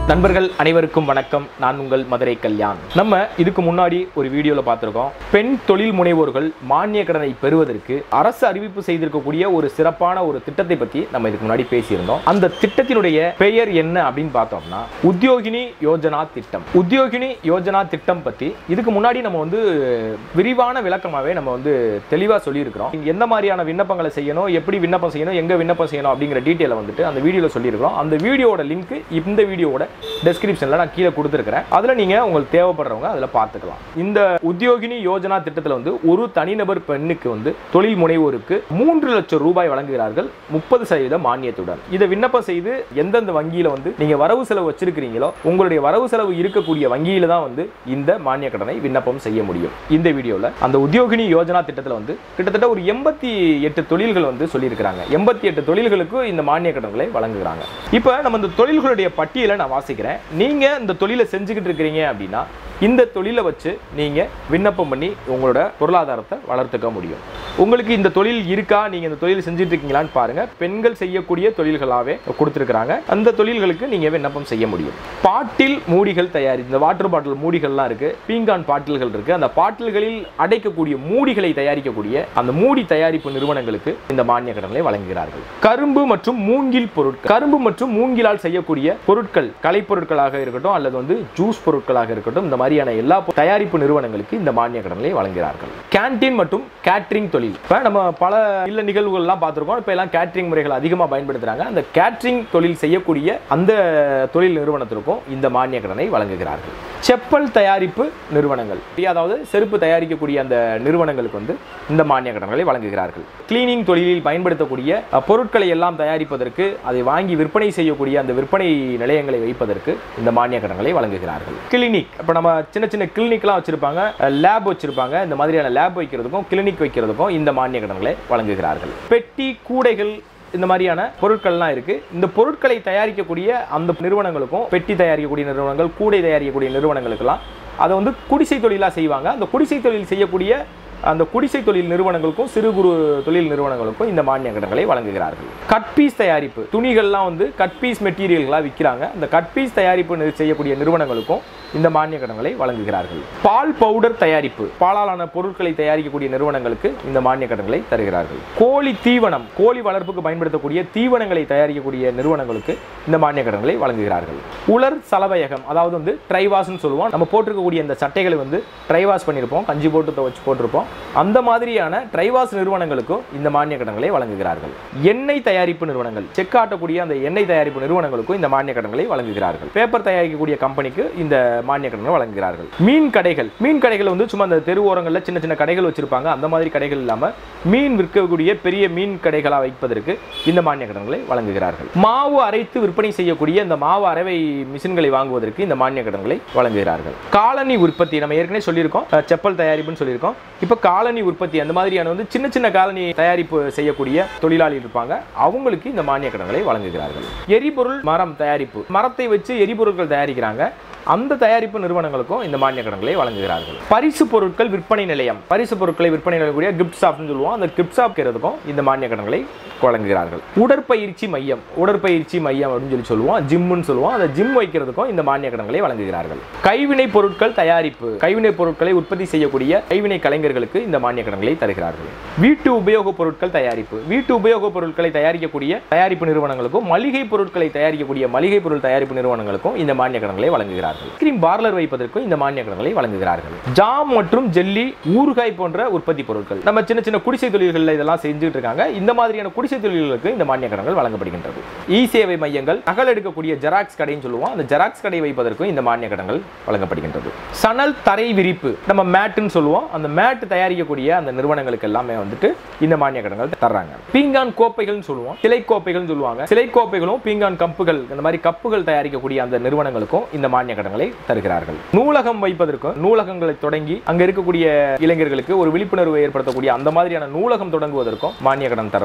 நண்பர்கள் அனைவருக்கும் வணக்கம் நான் உங்கள் மதுரை கல்யாண் நம்ம இதுக்கு முன்னாடி ஒரு வீடியோல பார்த்திருக்கோம் பெண் தொழில் முனைவோர்கள் மானிய கடனை பெறுவதற்கு அரசு அறிவிப்பு செய்திருக்கக்கூடிய ஒரு சிறப்பான ஒரு திட்டத்தை பத்தி நம்ம இதுக்கு முன்னாடி பேசியிருந்தோம் அந்த திட்டத்தினுடைய பெயர் என்ன அப்படின்னு பார்த்தோம்னா உத்தியோகினி யோஜனா திட்டம் உத்தியோகினி யோஜனா திட்டம் பத்தி இதுக்கு முன்னாடி நம்ம வந்து விரிவான விளக்கமாவே நம்ம வந்து தெளிவா சொல்லியிருக்கிறோம் எந்த மாதிரியான விண்ணப்பங்களை செய்யணும் எப்படி விண்ணப்பம் செய்யணும் எங்க விண்ணப்பம் செய்யணும் அப்படிங்கிற டீட்டெயிலை வந்துட்டு அந்த வீடியோல சொல்லியிருக்கிறோம் அந்த வீடியோட லிங்க் இந்த வீடியோவோட டெஸ்கிரிப்ஷன்ல நான் கீழே கொடுத்துருக்கிறேன் அதுல நீங்க உங்களுக்கு தேவைப்படுறவங்க அதுல பார்த்துக்கலாம் இந்த உத்தியோகினி யோஜனா திட்டத்துல வந்து ஒரு தனிநபர் பெண்ணுக்கு வந்து தொழில் முனைவோருக்கு மூன்று லட்சம் ரூபாய் வழங்குகிறார்கள் முப்பது சதவீத மானியத்துடன் இதை விண்ணப்பம் செய்து எந்தெந்த வங்கியில வந்து நீங்க வரவு செலவு வச்சிருக்கிறீங்களோ உங்களுடைய வரவு செலவு இருக்கக்கூடிய வங்கியில தான் வந்து இந்த மானிய கடனை விண்ணப்பம் செய்ய முடியும் இந்த வீடியோல அந்த உத்தியோகினி யோஜனா திட்டத்துல வந்து கிட்டத்தட்ட ஒரு எண்பத்தி எட்டு தொழில்கள் வந்து சொல்லியிருக்கிறாங்க எண்பத்தி எட்டு தொழில்களுக்கு இந்த மானிய கடன்களை வழங்குகிறாங்க இப்போ நம்ம இந்த தொழில்களுடைய பட்டியலை நான் வாசிக்கிறேன் நீங்க இந்த தொழிலை செஞ்சுக்கிட்டு இருக்கிறீங்க அப்படின்னா இந்த தொழிலை வச்சு நீங்க விண்ணப்பம் பண்ணி உங்களோட பொருளாதாரத்தை வளர்த்துக்க முடியும் உங்களுக்கு இந்த தொழில் இருக்கா நீங்க இந்த தொழில் செஞ்சுட்டு இருக்கீங்களான்னு பாருங்க பெண்கள் செய்யக்கூடிய தொழில்களாவே கொடுத்துருக்காங்க அந்த தொழில்களுக்கு நீங்க விண்ணப்பம் செய்ய முடியும் பாட்டில் மூடிகள் தயாரி இந்த வாட்டர் பாட்டில் மூடிகள்லாம் இருக்கு பீங்கான் பாட்டில்கள் இருக்கு அந்த பாட்டில்களில் அடைக்கக்கூடிய மூடிகளை தயாரிக்கக்கூடிய அந்த மூடி தயாரிப்பு நிறுவனங்களுக்கு இந்த மானிய கடன்களை வழங்குகிறார்கள் கரும்பு மற்றும் மூங்கில் பொருட்கள் கரும்பு மற்றும் மூங்கிலால் செய்யக்கூடிய பொருட்கள் கலைப்பொருட்களாக இருக்கட்டும் அல்லது வந்து ஜூஸ் பொருட்களாக இருக்கட்டும் இந்த மாதிரியான எல்லா பொ- தயாரிப்பு நிறுவனங்களுக்கு இந்த மானிய கடன்களை வழங்குகிறார்கள் கேண்டீன் மற்றும் கேட்டரிங் தொழில் இப்போ நம்ம பல இல்ல நிகழ்வுகள்லாம் பார்த்துருக்கோம் இப்போ எல்லாம் கேட்டரிங் முறைகள் அதிகமாக பயன்படுத்துறாங்க அந்த கேட்டரிங் தொழில் செய்யக்கூடிய அந்த தொழில் நிறுவனத்திற்கும் இந்த மானிய கடனை வழங்குகிறார்கள் செப்பல் தயாரிப்பு நிறுவனங்கள் அதாவது செருப்பு தயாரிக்கக்கூடிய அந்த நிறுவனங்களுக்கு வந்து இந்த மானிய கடன்களை வழங்குகிறார்கள் கிளீனிங் தொழிலில் பயன்படுத்தக்கூடிய அஹ், பொருட்களை எல்லாம் தயாரிப்பதற்கு அதை வாங்கி விற்பனை செய்யக்கூடிய அந்த விற்பனை நிலையங்களை வைப்பதற்கு இந்த மானிய கடன்களை வழங்குகிறார்கள் கிளினிக் இப்போ நம்ம சின்ன சின்ன கிளினிக்லாம் வச்சிருப்பாங்க லேப் வச்சிருப்பாங்க இந்த மாதிரியான லேப் வைக்கிறதுக்கும் கிளினிக் வைக்கிறதுக்கும் இந்த மானிய கடன்களை வழங்குகிறார்கள் பெட்டி கூடைகள் இந்த மாதிரியான பொருட்கள்லாம் இருக்கு இந்த பொருட்களை தயாரிக்கக்கூடிய அந்த நிறுவனங்களுக்கும் பெட்டி தயாரிக்கக்கூடிய நிறுவனங்கள் கூடை தயாரிக்கக்கூடிய நிறுவனங்களுக்கெல்லாம் அதை வந்து குடிசை தொழிலாக செய்வாங்க அந்த குடிசை தொழில் செய்யக்கூடிய அந்த குடிசை தொழில் நிறுவனங்களுக்கும் சிறு குறு தொழில் நிறுவனங்களுக்கும் இந்த மானிய கடன்களை வழங்குகிறார்கள் கட்பீஸ் தயாரிப்பு துணிகள்லாம் வந்து கட்பீஸ் மெட்டீரியல்களாக விற்கிறாங்க அந்த கட்பீஸ் தயாரிப்பு நி- செய்யக்கூடிய நிறுவனங்களுக்கும் இந்த மானிய கடன்களை வழங்குகிறார்கள் பால் பவுடர் தயாரிப்பு பாலாலான பொருட்களை தயாரிக்கக்கூடிய நிறுவனங்களுக்கு இந்த மானிய கடன்களை தருகிறார்கள் கோழி தீவனம் கோழி வளர்ப்புக்கு பயன்படுத்தக்கூடிய தீவனங்களை தயாரிக்கக்கூடிய நிறுவனங்களுக்கு இந்த மானிய கடன்களை வழங்குகிறார்கள் உலர் சலவையகம் அதாவது வந்து ட்ரைவாஸ்னு சொல்லுவோம் நம்ம போட்டிருக்கக்கூடிய இந்த சட்டைகளை வந்து ட்ரைவாஸ் பண்ணியிருப்போம் கஞ்சி போட்டு துவைச்சு போட்டிருப்போம் அந்த மாதிரியான ட்ரைவாஸ் நிறுவனங்களுக்கும் இந்த மானிய கடன்களை வழங்குகிறார்கள் எண்ணெய் தயாரிப்பு நிறுவனங்கள் செக் ஆட்டக்கூடிய அந்த எண்ணெய் தயாரிப்பு நிறுவனங்களுக்கும் இந்த மானிய கடன்களை வழங்குகிறார்கள் பேப்பர் தயாரிக்கக்கூடிய கம்பெனிக்கு இந்த மானிய கடன்களை வழங்குகிறார்கள் மீன் கடைகள் மீன் கடைகள் வந்து சும்மா அந்த தெரு ஓரங்களில் சின்ன சின்ன கடைகள் வச்சிருப்பாங்க அந்த மாதிரி கடைகள் இல்லாம மீன் விற்கக்கூடிய பெரிய மீன் கடைகளா வைப்பதற்கு இந்த மானிய கடன்களை வழங்குகிறார்கள் மாவு அரைத்து விற்பனை செய்யக்கூடிய இந்த மாவு அரைவை மிஷின்களை வாங்குவதற்கு இந்த மானிய கடன்களை வழங்குகிறார்கள் காலனி உற்பத்தி நம்ம ஏற்கனவே சொல்லியிருக்கோம் அஹ், செப்பல் தயாரிப்புன்னு சொல்லியிருக்கோம் இப்போ காலனி உற்பத்தி அந்த மாதிரியான வந்து சின்ன சின்ன காலனி தயாரிப்பு செய்யக்கூடிய தொழிலாளி இருப்பாங்க அவங்களுக்கு இந்த மானிய கடன்களை வழங்குகிறார்கள் எரிபொருள் மரம் தயாரிப்பு மரத்தை வச்சு எரிபொருட்கள் தயாரிக்கிறாங்க அந்த தயாரிப்பு நிறுவனங்களுக்கும் இந்த மானிய கடன்களை வழங்குகிறார்கள் பரிசு பொருட்கள் விற்பனை நிலையம் பரிசு பொருட்களை விற்பனை நிலையக்கூடிய கிஃப்ட் ஷாப்னு சொல்லுவோம் அந்த கிஃப்ட் ஷாப்க்கிறதுக்கும் இந்த மானிய கடன்களை வழங்குகிறார்கள் உடற்பயிற்சி மையம் உடற்பயிற்சி மையம் அப்படின்னு சொல்லி சொல்லுவோம் ஜிம்முன்னு சொல்லுவோம் அந்த ஜிம் வைக்கிறதுக்கும் இந்த மானிய கடன்களை வழங்குகிறார்கள் கைவினை பொருட்கள் தயாரிப்பு கைவினை பொருட்களை உற்பத்தி செய்யக்கூடிய கைவினை கலைஞர்களுக்கு இந்த மானிய கடன்களை தருகிறார்கள் வீட்டு உபயோகப் பொருட்கள் தயாரிப்பு வீட்டு உபயோகப் பொருட்களை தயாரிக்கக்கூடிய தயாரிப்பு நிறுவனங்களுக்கும் மளிகை பொருட்களை தயாரிக்கக்கூடிய மளிகை பொருள் தயாரிப்பு நிறுவனங்களுக்கும் இந்த மானிய கடன்களை வழங்குகிறார்கள் கிரீம் பார்லர் வைப்பதற்கும் இந்த மானிய கடன்களை வழங்குகிறார்கள் ஜாம் மற்றும் ஜெல்லி ஊறுகாய் போன்ற உற்பத்தி பொருட்கள் நம்ம சின்ன சின்ன குடிசை தொழில்களில் இதெல்லாம் செஞ்சுட்டு இருக்காங்க இந்த மாதிரியான குடிசை தொழில்களுக்கு இந்த மானிய கடன்கள் வழங்கப்படுகின்றது இ சேவை மையங்கள் நகல் எடுக்கக்கூடிய ஜெராக்ஸ் கடைன்னு சொல்லுவோம் அந்த ஜெராக்ஸ் கடை வைப்பதற்கும் இந்த மானிய கடன்கள் வழங்கப்படுகின்றது சணல் தரை விரிப்பு நம்ம மேட்டுன்னு சொல்லுவோம் அந்த மேட் தயாரிக்கக்கூடிய அந்த நிறுவனங்களுக்கு எல்லாமே வந்துட்டு இந்த மானிய கடன்கள் தர்றாங்க பீங்கான் கோப்பைகள்னு சொல்லுவோம் சிலை கோப்பைகள்னு சொல்லுவாங்க சிலை கோப்பைகளும் பீங்கான் கப்புகள் இந்த மாதிரி கப்புகள் தயாரிக்கக்கூடிய அந்த நிறுவனங்களுக்கும் இந்த மானிய கடன்களை தருகிறார்கள் நூலகம் வைப்பதற்கும் நூலகங்களை தொடங்கி அங்க இருக்கக்கூடிய இளைஞர்களுக்கு ஒரு விழிப்புணர்வு ஏற்படுத்தக்கூடிய அந்த மாதிரியான நூலகம் தொடங்குவதற்கும் மானிய கடன் தர்றாங்க பால்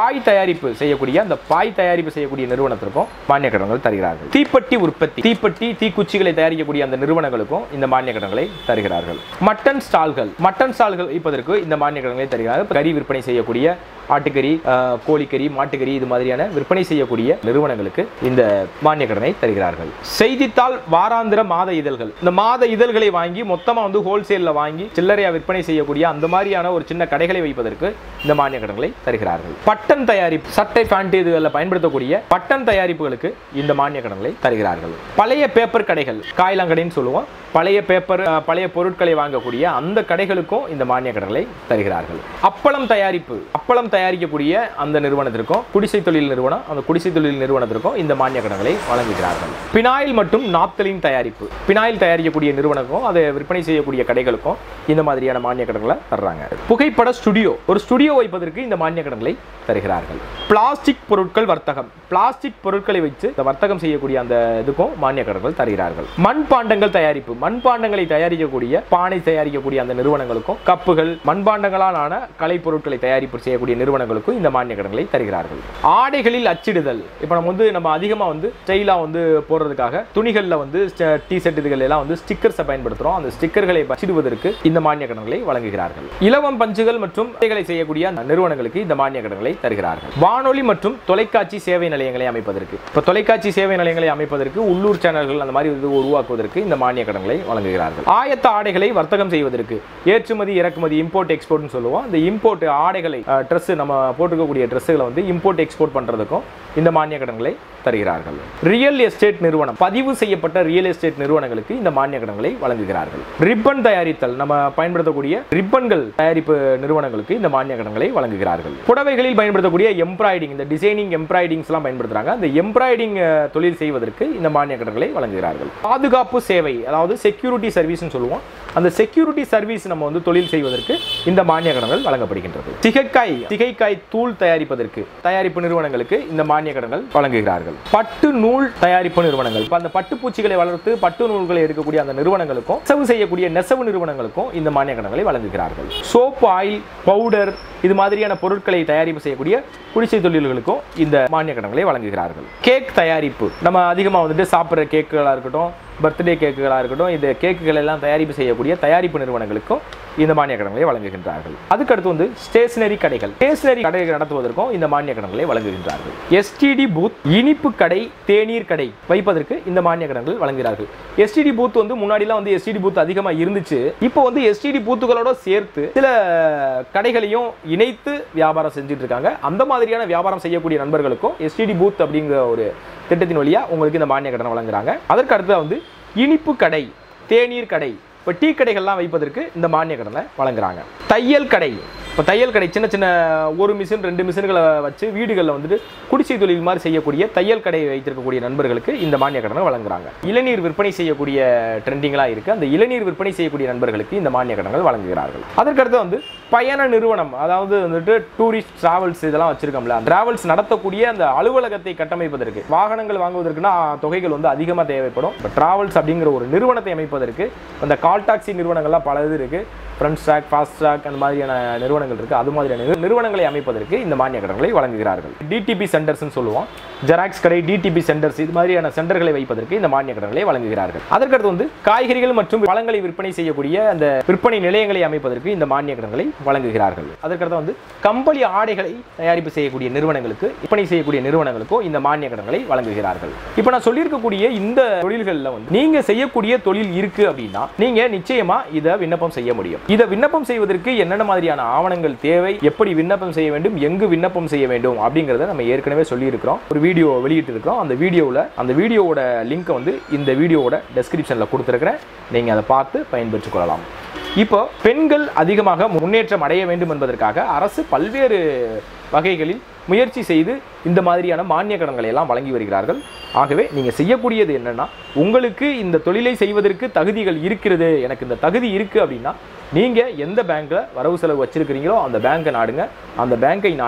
பாய் தயாரிப்பு செய்யக்கூடிய அந்த பாய் தயாரிப்பு செய்யக்கூடிய நிறுவனத்திற்கும் மானிய கடன்கள் தருகிறார்கள் தீப்பெட்டி உற்பத்தி தீப்பெட்டி தீக்குச்சிகளை தயாரிக்கக்கூடிய அந்த நிறுவனங்களுக்கும் இந்த மானிய கடன்களை தருகிறார்கள் மட்டன் ஸ்டால்கள் மட்டன் ஸ்டால்கள் வைப்பதற்கு இந்த மானிய கடன்களை தருகிறார்கள் கறி விற்பனை செய்யக்கூடிய ஆட்டுக்கறி அஹ், கோழிக்கறி மாட்டுக்கறி இது மாதிரியான விற்பனை செய்யக்கூடிய நிறுவனங்களுக்கு இந்த மானிய கடனை தருகிறார்கள் செய்தித்தாள் வாராந்திர மாத இதழ்கள் இந்த மாத இதழ்களை வாங்கி மொத்தமா வந்து ஹோல்சேல்ல வாங்கி சில்லறையா விற்பனை செய்யக்கூடிய அந்த மாதிரியான ஒரு சின்ன கடைகளை வைப்பதற்கு இந்த மானிய கடன்களை தருகிறார்கள் பட்டன் தயாரிப்பு சட்டை பேண்ட் இதுகளில் பயன்படுத்தக்கூடிய பட்டன் தயாரிப்புகளுக்கு இந்த மானிய கடன்களை தருகிறார்கள் பழைய பேப்பர் கடைகள் காயிலாங்கடைன்னு சொல்லுவோம் பழைய பேப்பர் அஹ், பழைய பொருட்களை வாங்கக்கூடிய அந்த கடைகளுக்கும் இந்த மானிய கடன்களை தருகிறார்கள் அப்பளம் தயாரிப்பு அப்பளம் தயாரிக்கக்கூடிய அந்த நிறுவனத்திற்கும் குடிசை தொழில் நிறுவனம் அந்த குடிசை தொழில் நிறுவனத்திற்கும் இந்த மானிய கடன்களை வழங்குகிறார்கள் பினாயில் மற்றும் நாப்தலின் தயாரிப்பு பினாயில் தயாரிக்கக்கூடிய நிறுவனக்கும் அதை விற்பனை செய்யக்கூடிய கடைகளுக்கும் இந்த மாதிரியான மானிய கடன்களை தர்றாங்க புகைப்பட ஸ்டுடியோ ஒரு ஸ்டுடியோ வைப்பதற்கு இந்த மானிய கடன்களை தருகிறார்கள் பிளாஸ்டிக் பொருட்கள் வர்த்தகம் பிளாஸ்டிக் பொருட்களை வைத்து இந்த வர்த்தகம் செய்யக்கூடிய அந்த இதுக்கும் மானிய கடன்கள் தருகிறார்கள் மண்பாண்டங்கள் தயாரிப்பு மண்பாண்டங்களை தயாரிக்கக்கூடிய பானை தயாரிக்கக்கூடிய அந்த நிறுவனங்களுக்கும் கப்புகள் மண்பாண்டங்களால் ஆன கலை பொருட்களை தயாரிப்பு செய்யக்கூடிய நிறுவனங்களுக்கும் இந்த மானிய கடன்களை தருகிறார்கள் ஆடைகளில் அச்சிடுதல் இப்போ நம்ம வந்து நம்ம அதிகமாக வந்து ஸ்டைலாக வந்து போடுறதுக்காக துணிகளில் வந்து டி ஷர்ட் இதுகள் எல்லாம் வந்து ஸ்டிக்கர்ஸை பயன்படுத்துகிறோம் அந்த ஸ்டிக்கர்களை அச்சிடுவதற்கு இந்த மானிய கடன்களை வழங்குகிறார்கள் இலவம் பஞ்சுகள் மற்றும் இலைகளை செய்யக்கூடிய அந்த நிறுவனங்களுக்கு இந்த மானிய கடன்களை தருகிறார்கள் வானொலி மற்றும் தொலைக்காட்சி சேவை நிலையங்களை அமைப்பதற்கு இப்போ தொலைக்காட்சி சேவை நிலையங்களை அமைப்பதற்கு உள்ளூர் சேனல்கள் அந்த மாதிரி இது உருவாக்குவதற்கு இந்த மானிய கடன்களை வழங்குகிறார்கள் ஆயத்த ஆடைகளை வர்த்தகம் செய்வதற்கு ஏற்றுமதி இறக்குமதி இம்போர்ட் எக்ஸ்போர்ட்னு சொல்லுவோம் அந்த இம்போர்ட் ஆடைகளை ட்ரெஸ் நம்ம போட்டுக்கக்கூடிய ட்ரெஸ்ஸுகளை வந்து இம்போர்ட் எக்ஸ்போர்ட் பண்றதுக்கும் இந்த மானிய கடன்களை தருகிறார்கள் ரியல் எஸ்டேட் நிறுவனம் பதிவு செய்யப்பட்ட ரியல் எஸ்டேட் நிறுவனங்களுக்கு இந்த மானிய கடன்களை வழங்குகிறார்கள் ரிப்பன் தயாரித்தல் நம்ம பயன்படுத்தக்கூடிய ரிப்பன்கள் தயாரிப்பு நிறுவனங்களுக்கு இந்த மானிய கடன்களை வழங்குகிறார்கள் புடவைகளில் பயன்படுத்தக்கூடிய எம்ப்ராய்டிங் இந்த டிசைனிங் எம்ப்ராய்டிங்ஸ் எல்லாம் பயன்படுத்துறாங்க அந்த எம்ப்ராய்டிங் தொழில் செய்வதற்கு இந்த மானிய கடன்களை வழங்குகிறார்கள் பாதுகாப்பு சேவை அதாவது செக்யூரிட்டி சர்வீஸ்னு சொல்லுவோம் அந்த செக்யூரிட்டி சர்வீஸ் நம்ம வந்து தொழில் செய்வதற்கு இந்த மானிய கடன்கள் வழங்கப்படுகின்றது திகைக்காய் திகைக்காய் தூள் தயாரிப்பதற்கு தயாரிப்பு நிறுவனங்களுக்கு இந்த மானிய கடன்கள் வழங்குகிறார்கள் பட்டு நூல் தயாரிப்பு நிறுவனங்கள் இப்ப அந்த பட்டு பூச்சிகளை வளர்த்து பட்டு நூல்களை எடுக்கக்கூடிய அந்த நிறுவனங்களுக்கும் நெசவு செய்யக்கூடிய நெசவு நிறுவனங்களுக்கும் இந்த மானிய கடன்களை வழங்குகிறார்கள் சோப் ஆயில் பவுடர் இது மாதிரியான பொருட்களை தயாரிப்பு செய்யக்கூடிய குடிசை தொழில்களுக்கும் இந்த மானிய கடன்களை வழங்குகிறார்கள் கேக் தயாரிப்பு நம்ம அதிகமாக வந்துட்டு சாப்பிட்ற கேக்குகளாக இருக்கட்டும் பர்த்டே கேக்குகளாக இருக்கட்டும் இந்த கேக்குகள் எல்லாம் தயாரிப்பு செய்யக்கூடிய தயாரிப்பு நிறுவனங்களுக்கும் இந்த மானிய கடன்களை வழங்குகின்றார்கள் அதுக்கடுத்து வந்து ஸ்டேஷனரி கடைகள் ஸ்டேஷனரி கடைகள் நடத்துவதற்கும் இந்த மானிய கடன்களை வழங்குகின்றார்கள் எஸ்டிடி பூத் இனிப்பு கடை தேநீர் கடை வைப்பதற்கு இந்த மானிய கடன்கள் வழங்குகிறார்கள் எஸ்டிடி பூத் வந்து முன்னாடிலாம் வந்து எஸ்டிடி பூத் அதிகமாக இருந்துச்சு இப்போ வந்து எஸ்டிடி பூத்துகளோட சேர்த்து சில கடைகளையும் இணைத்து வியாபாரம் செஞ்சுட்டு இருக்காங்க அந்த மாதிரியான வியாபாரம் செய்யக்கூடிய நண்பர்களுக்கும் எஸ்டிடி பூத் அப்படிங்கிற ஒரு திட்டத்தின் வழியா உங்களுக்கு இந்த மானிய கடன் வழங்குறாங்க அதற்கு அடுத்து வந்து இனிப்பு கடை தேநீர் கடை இப்போ டீ கடைகள்லாம் வைப்பதற்கு இந்த மானிய கடனை வழங்குறாங்க தையல் கடை இப்போ தையல் கடை சின்ன சின்ன ஒரு மிஷின் ரெண்டு மிஷின்களை வச்சு வீடுகளில் வந்துட்டு குடிசை தொழில் மாதிரி செய்யக்கூடிய தையல் கடை வைத்திருக்கக்கூடிய நண்பர்களுக்கு இந்த மானிய கடனை வழங்குறாங்க இளநீர் விற்பனை செய்யக்கூடிய ட்ரெண்டிங்களாக இருக்குது அந்த இளநீர் விற்பனை செய்யக்கூடிய நண்பர்களுக்கு இந்த மானிய கடன்கள் வழங்குகிறார்கள் அதற்கடுத்து வந்து பயண நிறுவனம் அதாவது வந்துட்டு டூரிஸ்ட் டிராவல்ஸ் இதெல்லாம் வச்சிருக்கோம்ல டிராவல்ஸ் நடத்தக்கூடிய அந்த அலுவலகத்தை கட்டமைப்பதற்கு வாகனங்கள் வாங்குவதற்குனா தொகைகள் வந்து அதிகமாக தேவைப்படும் இப்போ டிராவல்ஸ் அப்படிங்கிற ஒரு நிறுவனத்தை அமைப்பதற்கு அந்த கால் டாக்ஸி நிறுவனங்கள்லாம் பல இது இருக்குது ஃப்ரண்ட் ஸ்டாக் ஃபாஸ்ட் ஸ்டாக் அந்த மாதிரியான நிறுவனங்கள் இருக்குது அது மாதிரியான நிறு- நிறுவனங்களை அமைப்பதற்கு இந்த மானிய கடன்களை வழங்குகிறார்கள் டிடிபி சென்டர்ஸ்னு சொல்லுவோம் ஜெராக்ஸ் கடை டிடிபி சென்டர்ஸ் இது மாதிரியான சென்டர்களை வைப்பதற்கு இந்த மானிய கடன்களை வழங்குகிறார்கள் அதற்கடுத்து வந்து காய்கறிகள் மற்றும் பழங்களை விற்பனை செய்யக்கூடிய அந்த விற்பனை நிலையங்களை அமைப்பதற்கு இந்த மானிய கடன்களை வழங்குகிறார்கள் அதற்கடுத்து வந்து கம்பளி ஆடைகளை தயாரிப்பு செய்யக்கூடிய நிறுவனங்களுக்கு விற்பனை செய்யக்கூடிய நிறுவனங்களுக்கும் இந்த மானிய கடன்களை வழங்குகிறார்கள் இப்போ நான் சொல்லியிருக்கக்கூடிய இந்த தொழில்களில் வந்து நீங்க செய்யக்கூடிய தொழில் இருக்கு அப்படின்னா நீங்க நிச்சயமா இதை விண்ணப்பம் செய்ய முடியும் இதை விண்ணப்பம் செய்வதற்கு என்னென்ன மாதிரியான ஆவணங்கள் தேவை எப்படி விண்ணப்பம் செய்ய வேண்டும் எங்கு விண்ணப்பம் செய்ய வேண்டும் அப்படிங்கிறத நம்ம ஏற்கனவே சொல்லியிருக்கிறோம் ஒரு வீடியோ வெளியிட்டு இருக்கிறோம் அந்த வீடியோவில் அந்த வீடியோவோட லிங்க்கை வந்து இந்த வீடியோவோட டெஸ்கிரிப்ஷனில் கொடுத்துருக்கிறேன் நீங்கள் அதை பார்த்து பயன்பெற்றுக் கொள்ளலாம் இப்போ பெண்கள் அதிகமாக முன்னேற்றம் அடைய வேண்டும் என்பதற்காக அரசு பல்வேறு வகைகளில் முயற்சி செய்து இந்த மாதிரியான மானிய கடன்களை எல்லாம் வழங்கி வருகிறார்கள் ஆகவே நீங்கள் செய்யக்கூடியது என்னன்னா உங்களுக்கு இந்த தொழிலை செய்வதற்கு தகுதிகள் இருக்கிறது எனக்கு இந்த தகுதி இருக்கு அப்படின்னா நீங்கள் எந்த பேங்க்கில் வரவு செலவு வச்சிருக்கிறீங்களோ அந்த பேங்கை நாடுங்க அந்த பேங்கை நாடி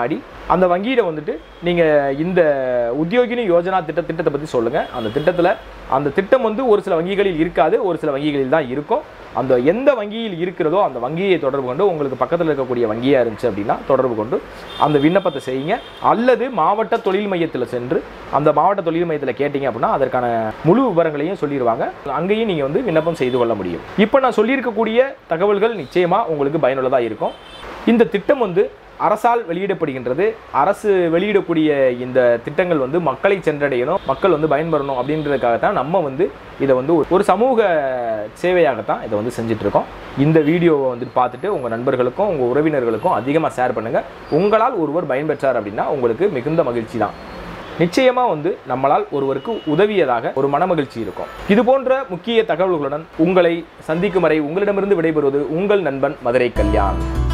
அந்த வங்கியில் வந்துட்டு நீங்கள் இந்த உத்தியோகினி யோஜனா திட்ட திட்டத்தை பற்றி சொல்லுங்கள் அந்த திட்டத்தில் அந்த திட்டம் வந்து ஒரு சில வங்கிகளில் இருக்காது ஒரு சில வங்கிகளில் தான் இருக்கும் அந்த எந்த வங்கியில் இருக்கிறதோ அந்த வங்கியை தொடர்பு கொண்டு உங்களுக்கு பக்கத்தில் இருக்கக்கூடிய வங்கியாக இருந்துச்சு அப்படின்னா தொடர்பு கொண்டு அந்த விண்ணப்பத்தை செய்யுங்க அல்லது மாவட்ட தொழில் மையத்தில் சென்று அந்த மாவட்ட தொழில் மையத்தில் கேட்டீங்க அப்படின்னா அதற்கான முழு விவரங்களையும் சொல்லிடுவாங்க அங்கேயும் நீங்கள் வந்து விண்ணப்பம் செய்து கொள்ள முடியும் இப்போ நான் சொல்லியிருக்கக்கூடிய தகவல்கள் நிச்சயமாக உங்களுக்கு பயனுள்ளதாக இருக்கும் இந்த திட்டம் வந்து அரசால் வெளியிடப்படுகின்றது அரசு வெளியிடக்கூடிய இந்த திட்டங்கள் வந்து மக்களை சென்றடையணும் மக்கள் வந்து பயன்பெறணும் அப்படின்றதுக்காகத்தான் நம்ம வந்து இதை வந்து ஒரு- ஒரு சமூக சேவையாகத்தான் இதை வந்து செஞ்சுட்டு இருக்கோம் இந்த வீடியோவை வந்து பார்த்துட்டு உங்கள் நண்பர்களுக்கும் உங்கள் உறவினர்களுக்கும் அதிகமாக ஷேர் பண்ணுங்கள் உங்களால் ஒருவர் பயன்பெற்றார் அப்படின்னா உங்களுக்கு மிகுந்த மகிழ்ச்சி தான் நிச்சயமா வந்து நம்மளால் ஒருவருக்கு உதவியதாக ஒரு மனமகிழ்ச்சி இருக்கும் இது போன்ற முக்கிய தகவல்களுடன் உங்களை சந்திக்கும் வரை உங்களிடமிருந்து விடைபெறுவது உங்கள் நண்பன் மதுரை கல்யாண்